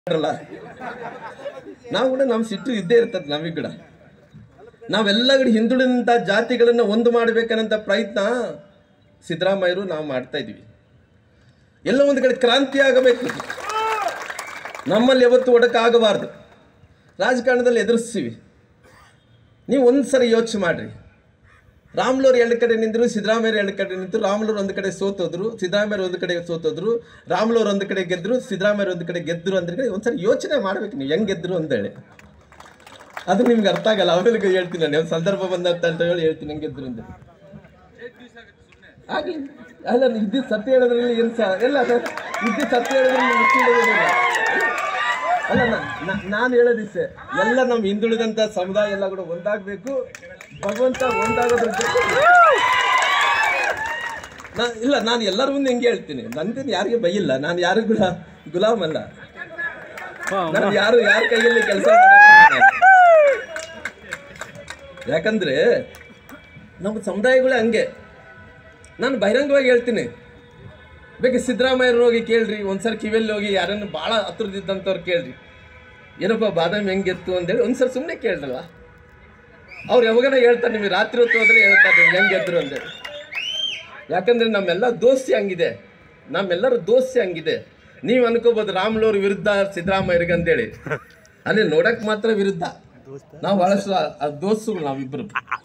ಮಾಡ್ರಲ್ಲ ನಾವು ಕೂಡ ನಮ್ಮ ಸಿಟ್ಟು ಇದ್ದೇ ಇರ್ತದೆ ನಮಗೆ ಕೂಡ ನಾವೆಲ್ಲ ಕಡೆ ಹಿಂದುಳಿದಂಥ ಜಾತಿಗಳನ್ನು ಒಂದು ಮಾಡಬೇಕನ್ನಂಥ ಪ್ರಯತ್ನ ಸಿದ್ದರಾಮಯ್ಯರು ನಾವು ಮಾಡ್ತಾ ಇದ್ದೀವಿ ಎಲ್ಲ ಒಂದು ಕಡೆ ಕ್ರಾಂತಿ ಆಗಬೇಕು ನಮ್ಮಲ್ಲಿ ಯಾವತ್ತು ಒಡಕಾಗಬಾರ್ದು ರಾಜಕಾರಣದಲ್ಲಿ ಎದುರಿಸ್ತೀವಿ ನೀವು ಒಂದು ಸರಿ ಯೋಚನೆ ಮಾಡಿರಿ ರಾಮ್ಲೂರು ಎರಡು ಕಡೆ ನಿಂತರು ಸಿದ್ದರಾಮಯ್ಯ ಎರಡು ಕಡೆ ನಿಂತರು ರಾಮ್ಲೂರು ಒಂದು ಕಡೆ ಸೋತೋದ್ರು ಸಿದ್ದರಾಮಯ್ಯ ಒಂದು ಕಡೆ ಸೋತೋದ್ರು ರಾಮ್ಲೂರು ಒಂದು ಕಡೆ ಗೆದ್ರು ಸಿದ್ದರಾಮಯ್ಯ ಒಂದು ಕಡೆ ಗೆದ್ರು ಅಂದ್ರೆ ಒಂದ್ಸರಿ ಯೋಚನೆ ಮಾಡ್ಬೇಕು ನೀವು ಹೆಂಗ್ ಗೆದ್ರು ಅಂತೇಳಿ ಅದು ನಿಮ್ಗೆ ಅರ್ಥ ಆಗಲ್ಲ ಆಮೇಲೆ ಹೇಳ್ತೀನಿ ನಾನು ಒಂದು ಸಂದರ್ಭ ಬಂದಂತ ಅಂತ ಹೇಳಿ ಹೇಳ್ತೀನಿ ಹೆಂಗ್ ಗೆದ್ರು ಅಂತ ಆಗ್ಲಿ ಅಲ್ಲ ಇದ್ದ ಸತ್ಯ ಹೇಳೋದ್ರಲ್ಲಿ ಏನು ಸಹ ಎಲ್ಲ ಅದು- ಇದ್ದ ಸತ್ಯ ಹೇಳೋದ್ರಲ್ಲಿ ಮುಚ್ಚಿಡೋದಿಲ್ಲ ಅಲ್ಲ ನಾನು ಹೇಳೋದಿಷ್ಟೇ ಎಲ್ಲ ನಮ್ಮ ಹಿಂದುಳಿದಂತ ಸಮುದಾಯ ಎಲ್ಲ ಕೂಡ ಒಂದಾಗಬೇಕು ಭಗವಂತ ಒಂದಾಗೋದ್ರ ಜೊತೆ ನಾ ಇಲ್ಲ ನಾನು ಎಲ್ಲರ ಮುಂದೆ ಹೆಂಗೆ ಹೇಳ್ತೀನಿ ನಂದೇನು ಯಾರಿಗೆ ಬೈಯಿಲ್ಲ ನಾನು ಯಾರು ಕೂಡ ಗುಲಾಮ್ ಅಲ್ಲ ನಾನು ಯಾರು ಯಾರ ಕೈಯಲ್ಲಿ ಕೆಲಸ ಯಾಕಂದ್ರೆ ನಮ್ಮ ಸಮುದಾಯಗಳೇ ಹಂಗೆ ನಾನು ಬಹಿರಂಗವಾಗಿ ಹೇಳ್ತೀನಿ ಬೇಕು ಸಿದ್ದರಾಮಯ್ಯರು ಹೋಗಿ ಕೇಳ್ರಿ ಒಂದ್ಸರಿ ಕಿವಿಯಲ್ಲಿ ಹೋಗಿ ಯಾರನ್ನು ಭಾಳ ಹತ್ರದಿದ್ದಂಥವ್ರು ಕೇಳ್ರಿ ಏನಪ್ಪ ಬಾದಾಮಿ ಹೆಂಗೆತ್ತು ಅಂತೇಳಿ ಒಂದ್ಸರಿ ಸುಮ್ಮನೆ ಕೇಳ್ರಲ್ಲ ಅವ್ರು ಯಾವಾಗನ ಹೇಳ್ತಾರೆ ನಿಮಗೆ ರಾತ್ರಿ ಹೊತ್ತು ಹೋದ್ರೆ ಹೇಳ್ತಾರೆ ನೀವು ಹೆಂಗೆ ಗೆದ್ರು ಅಂತೇಳಿ ಯಾಕಂದ್ರೆ ನಮ್ಮೆಲ್ಲ ದೋಸ್ತಿ ಹಂಗಿದೆ ನಮ್ಮೆಲ್ಲರ ದೋಸ್ತಿ ಹಂಗಿದೆ ನೀವು ಅನ್ಕೋಬೋದು ರಾಮ್ಲೋರ್ ವಿರುದ್ಧ ಸಿದ್ದರಾಮಯ್ಯರಿಗೆ ಅಂತೇಳಿ ಅಲ್ಲಿ ನೋಡಕ್ ಮಾತ್ರ ವಿರುದ್ಧ ನಾವು ಬಹಳಷ್ಟು ಆ- ಆ ದೋಸ್ತುಗಳು ನಾವಿಬ್ರು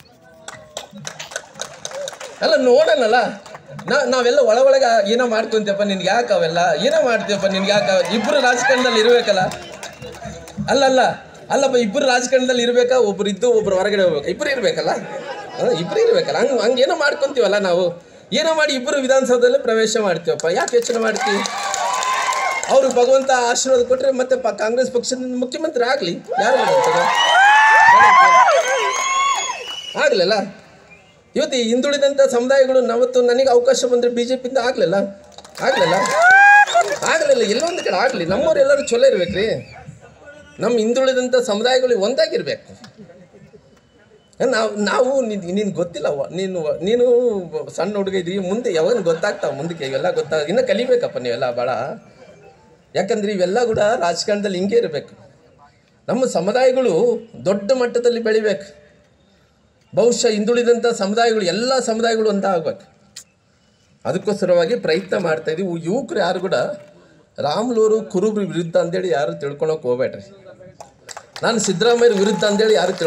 ಅಲ್ಲ ನೋಡೋಣಲ್ಲ ನಾ ನಾವೆಲ್ಲ ಒಳ ಒಳಗೆ ಏನೋ ಮಾಡ್ಕೊಂತೀಯಪ್ಪ ನಿನ್ಗೆ ಯಾಕೆ ಅವೆಲ್ಲ ಏನೋ ಮಾಡ್ತೀಯಪ್ಪ ನಿನ್ಗೆ ಯಾಕೆ ಇಬ್ಬರು ರಾಜಕಾರಣದಲ್ಲಿ ಇರಬೇಕಲ್ಲ ಅಲ್ಲಲ್ಲ ಅಲ್ಲಪ್ಪ ಇಬ್ಬರು ರಾಜಕಾರಣದಲ್ಲಿ ಇರ್ಬೇಕಾ ಒಬ್ರು ಇದ್ದು ಒಬ್ರು ಹೊರಗಡೆ ಹೋಗ್ಬೇಕು ಇಬ್ಬರು ಇರ್ಬೇಕಲ್ಲ ಅಲ್ಲ, ಇಬ್ರು ಇರ್ಬೇಕಲ್ಲ ಹಂಗೆ ಹಂಗೆ ಏನೋ ಮಾಡ್ಕೊಂತೀವಲ್ಲ ನಾವು ಏನೋ ಮಾಡಿ ಇಬ್ಬರು ವಿಧಾನಸೌಧದಲ್ಲಿ ಪ್ರವೇಶ ಮಾಡ್ತೀವಪ್ಪ ಯಾಕೆ ಯೋಚನೆ ಮಾಡ್ತೀವಿ ಅವರು ಭಗವಂತ ಆಶೀರ್ವಾದ ಕೊಟ್ಟರೆ ಮತ್ತೆ ಪ ಕಾಂಗ್ರೆಸ್ ಪಕ್ಷದಿಂದ ಮುಖ್ಯಮಂತ್ರಿ ಆಗಲಿ ಯಾರು ಮಾಡ್ತಾರೆ ಆಗ್ಲಿಲ್ಲ ಇವತ್ತು ಈ ಹಿಂದುಳಿದಂಥ ಸಮುದಾಯಗಳು ನಾವತ್ತು ನನಗೆ ಅವಕಾಶ ಬಂದರೆ ಬಿ ಜೆ ಪಿಯಿಂದ ಆಗಲಿಲ್ಲ ಆಗಲಿಲ್ಲ ಆಗಲಿಲ್ಲ ಎಲ್ಲೊಂದು ಕಡೆ ಆಗಲಿ ನಮ್ಮವ್ರು ಎಲ್ಲರೂ ಚಲೋ ಇರ್ಬೇಕ್ರಿ ನಮ್ಮ ಹಿಂದುಳಿದಂಥ ಸಮುದಾಯಗಳು ಒಂದಾಗಿರ್ಬೇಕು ನಾವು ನಾವು ನಿನ್ಗೆ ಗೊತ್ತಿಲ್ಲ ಅವ್ವ. ನೀನು ನೀನು ಸಣ್ಣ ಹುಡುಗ ಇದ್ದೀವಿ ಮುಂದೆ ಯಾವಾಗ ಗೊತ್ತಾಗ್ತಾವ ಮುಂದಕ್ಕೆ ಇವೆಲ್ಲ ಗೊತ್ತಾಗ ಇನ್ನು ಕಲಿಬೇಕಪ್ಪ ನೀವೆಲ್ಲ ಭಾಳ ಯಾಕಂದ್ರೆ ಇವೆಲ್ಲ ಕೂಡ ರಾಜಕಾರಣದಲ್ಲಿ ಹಿಂಗೆ ಇರಬೇಕು ನಮ್ಮ ಸಮುದಾಯಗಳು ದೊಡ್ಡ ಮಟ್ಟದಲ್ಲಿ ಬೆಳಿಬೇಕು ಬಹುಶಃ ಹಿಂದುಳಿದಂಥ ಸಮುದಾಯಗಳು ಎಲ್ಲ ಸಮುದಾಯಗಳು ಒಂದಾಗಬೇಕು ಅದಕ್ಕೋಸ್ಕರವಾಗಿ ಪ್ರಯತ್ನ ಮಾಡ್ತಾ ಇದೀವಿ ಯುವಕರು ಯಾರು ಕೂಡ ರಾಮ್ಲೂರು ಕುರುಬ್ರ ವಿರುದ್ಧ ಅಂತೇಳಿ ಯಾರು ತಿಳ್ಕೊಳಕ್ಕೆ ಹೋಗ್ಬೇಡ್ರಿ ನಾನು ಸಿದ್ದರಾಮಯ್ಯ ವಿರುದ್ಧ ಅಂತೇಳಿ ಯಾರು ತಿಳ್